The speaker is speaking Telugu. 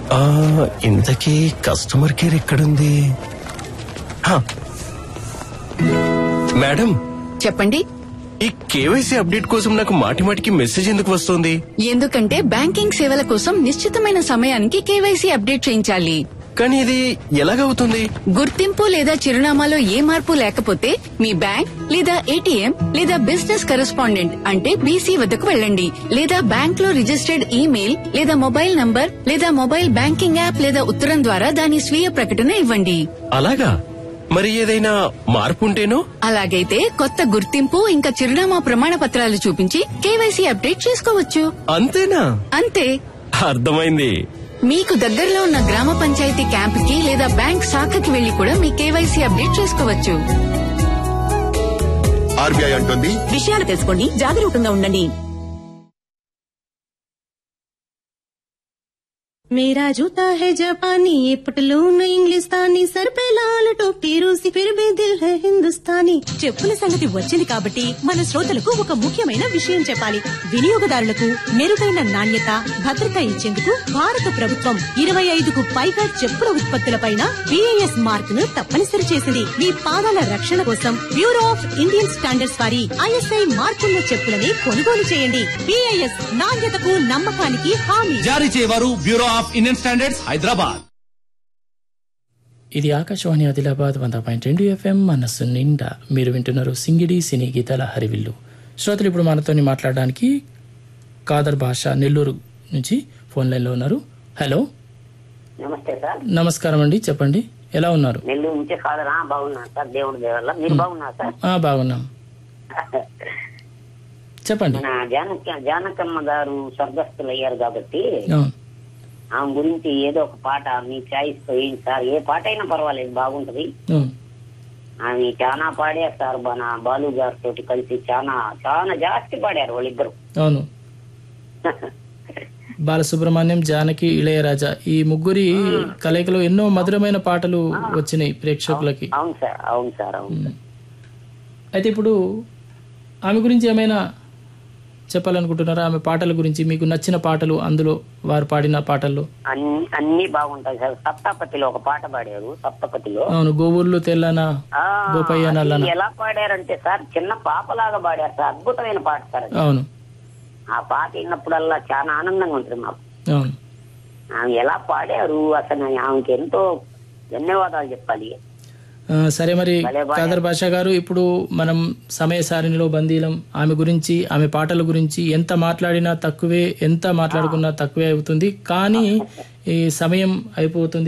ఆ, ఇంతకీ కస్టమర్ కేర్ ఎక్కడుంది హా. మేడం చెప్పండి ఈ కేవైసీ అప్డేట్ కోసం నాకు మాటి మాటికి మెసేజ్ ఎందుకు వస్తుంది ఎందుకంటే బ్యాంకింగ్ సేవల కోసం నిశ్చితమైన సమయానికి కేవైసీ అప్డేట్ చేయించాలి కానీ ఇది ఎలాగవుతుంది గుర్తింపు లేదా చిరునామాలో ఏ మార్పు లేకపోతే మీ బ్యాంక్ లేదా ఏటీఎం లేదా బిజినెస్ కరెస్పాండెంట్ అంటే బీసీ వద్దకు వెళ్ళండి లేదా బ్యాంక్ లో రిజిస్టర్డ్ ఈమెయిల్ లేదా మొబైల్ నంబర్ లేదా మొబైల్ బ్యాంకింగ్ యాప్ లేదా ఉత్తరం ద్వారా దాని స్వీయ ప్రకటన ఇవ్వండి అలాగా మరి ఏదైనా మార్పు ఉంటేనో అలాగైతే కొత్త గుర్తింపు ఇంకా చిరునామా ప్రమాణ పత్రాలు చూపించి కేవైసీ అప్డేట్ చేసుకోవచ్చు అంతేనా అంతే అర్థమైంది మీకు దగ్గరలో ఉన్న గ్రామ పంచాయతీ క్యాంప్ కి లేదా బ్యాంక్ శాఖకి వెళ్లి కూడా మీ కేవైసీ అప్డేట్ చేసుకోవచ్చు ఆర్బీఐ అంటుంది విషయాలు తెలుసుకోండి జాగరూకంగా ఉండండి मेरा जूता है जापानी ये पटलून इंग्लिस्तानी सर पे लाल टोपी रूसी फिर भी दिल है हिंदुस्तानी చెప్పుల సంగతి వచ్చింది కాబట్టి మన శ్రోతలకు ఒక ముఖ్యమైన విషయం చెప్పాలి వినియోగదారులకు మెరుగైన నాణ్యత భద్రత ఇచ్చేందుకు భారత ప్రభుత్వం ఇరవై ఐదుకు పైగా చెప్పుల ఉత్పత్తులపైన బిఐఎస్ మార్క్ ను తప్పనిసరి చేసింది మీ పాదాల రక్షణ కోసం బ్యూరో ఆఫ్ ఇండియన్ స్టాండర్డ్స్ వారి ఐఎస్ఐ మార్కున్న చెప్పులని కొనుగోలు చేయండి బిఐఎస్ నాణ్యతకు నమ్మకానికి హామీ జారీ చేయవారు bureau of Indian standards Hyderabad ఇది ఆకాశవాణి ఆదిలాబాద్ వంద పాయింట్ రెండు ఎఫ్ఎం మనస్సు నిండా మీరు వింటున్నారు సింగిడి సినీ గీతాల హరివిల్లు శ్రోతలు ఇప్పుడు మనతోని మాట్లాడడానికి కాదర్ భాష నెల్లూరు నుంచి ఫోన్ లైన్లో ఉన్నారు హలో నమస్తే సార్ నమస్కారం అండి చెప్పండి ఎలా ఉన్నారు నెల్లూరు నుంచి కాదరా బాగున్నాను సార్ దేవుడి దేవల్ల మీరు బాగున్నారు సార్ ఆ, బాగున్నాం చెప్పండి మన జానకి జానకమ్మ గారు స్వర్గస్థులు అయ్యారు కాబట్టి అవును ఆమె గురించి ఏదో ఒక పాట మీ చాయిస్ తో ఏంటి సార్ ఏ పాట అయినా పర్వాలేదు బాగుంటది అవును ఆమె చాలా పాడారు సార్ మన బాలు గారితో కలిసి చాలా చాలా జాస్తి పాడారు వాళ్ళిద్దరు అవును బాలసుబ్రహ్మణ్యం జానకి ఇళయరాజా ఈ ముగ్గురి కలయికలో ఎన్నో మధురమైన పాటలు వచ్చినాయి ప్రేక్షకులకి అవును సార్ అవును సార్ అవును అయితే ఇప్పుడు ఆమె గురించి ఏమైనా చెప్పాలనుకుంటున్నారా ఆమె పాటల గురించి మీకు నచ్చిన పాటలు అందులో వారు పాడిన పాటల్లో అన్ని అన్ని బాగుంటాయి సార్ సప్తపతిలో ఒక పాట పాడారు సప్తపతిలో అవును గోవుర్లు తెల్లనా ఆ, గోపయ్య అది నల్లనా ఎలా పాడారంటే సార్ చిన్న పాపలాగా పాడారు సార్ అద్భుతమైన పాట సార్ అది. అవును ఆ పాట విన్నప్పుడల్లా చాలా ఆనందంగా ఉంటుంది మాకు అవును ఆమె ఎలా పాడారు అసలు ఆమెకి ఎంతో ధన్యవాదాలు చెప్పాలి ఆ, సరే మరి భలే పాడారు. కాదర్ బాషా గారు ఇప్పుడు మనం సమయ సారిణిలో బందీలం ఆమె గురించి ఆమె పాటల గురించి ఎంత మాట్లాడినా తక్కువే ఎంత మాట్లాడుకున్నా తక్కువే అవుతుంది కానీ ఈ సమయం అయిపోతుంది